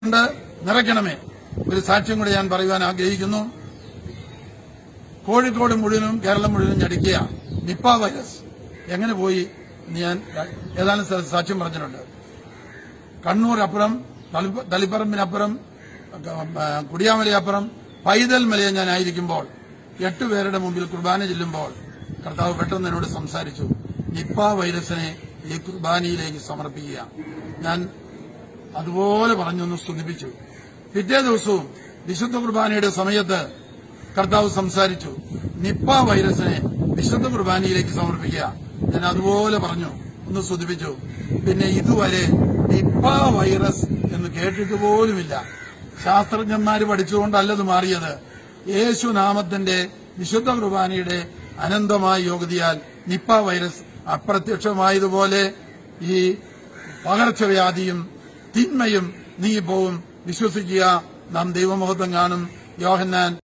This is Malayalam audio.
കൊണ്ട് നിറയ്ക്കണമേ ഒരു സാക്ഷ്യം കൂടി ഞാൻ പറയുവാൻ ആഗ്രഹിക്കുന്നു കോഴിക്കോട് മുഴുവനും കേരളം മുഴുവനും ഞടിക്കുക നിപ്പ വൈറസ് എങ്ങനെ പോയി എന്ന് ഞാൻ ഏതാനും സ്ഥലത്ത് സാക്ഷ്യം പറഞ്ഞിട്ടുണ്ട് കണ്ണൂർ അപ്പുറം തളിപ്പ- തളിപ്പറമ്പിനപ്പുറം ആ, കുടിയാമലയപ്പുറം പൈതൽ മലയെ ഞാൻ ആയിരിക്കുമ്പോൾ എട്ട് പേരുടെ മുമ്പിൽ കുർബാന ചെല്ലുമ്പോൾ കർത്താവ് പെട്ടെന്ന് എന്നോട് സംസാരിച്ചു നിപ്പ വൈറസിനെ ഈ കുർബാനയിലേക്ക് സമർപ്പിക്കുക ഞാൻ അതുപോലെ പറഞ്ഞൊന്ന് സ്തുതിപ്പിച്ചു പിറ്റേ ദിവസവും വിശുദ്ധ കുർബാനയുടെ സമയത്ത് കർത്താവ് സംസാരിച്ചു നിപ്പ വൈറസിനെ വിശുദ്ധ കുർബാനയിലേക്ക് സമർപ്പിക്കുക ഞാൻ അതുപോലെ പറഞ്ഞു ഒന്ന് സ്തുതിപ്പിച്ചു പിന്നെ ഇതുവരെ നിപ്പ വൈറസ് എന്ന് കേട്ടിട്ട് പോലുമില്ല ശാസ്ത്രജ്ഞന്മാര് പഠിച്ചുകൊണ്ടല്ലത് മാറിയത് യേശു നാമത്തിന്റെ വിശുദ്ധ കുർബാനയുടെ അനന്തമായ യോഗ്യതയാൽ നിപ്പ വൈറസ് അപ്രത്യക്ഷമായതുപോലെ ഈ പകർച്ചവ്യാധിയും തിന്മയും നീങ്ങിപ്പോവും വിശ്വസിക്കുക നാം ദൈവമഹത്വം കാണും യോഹന്നാൻ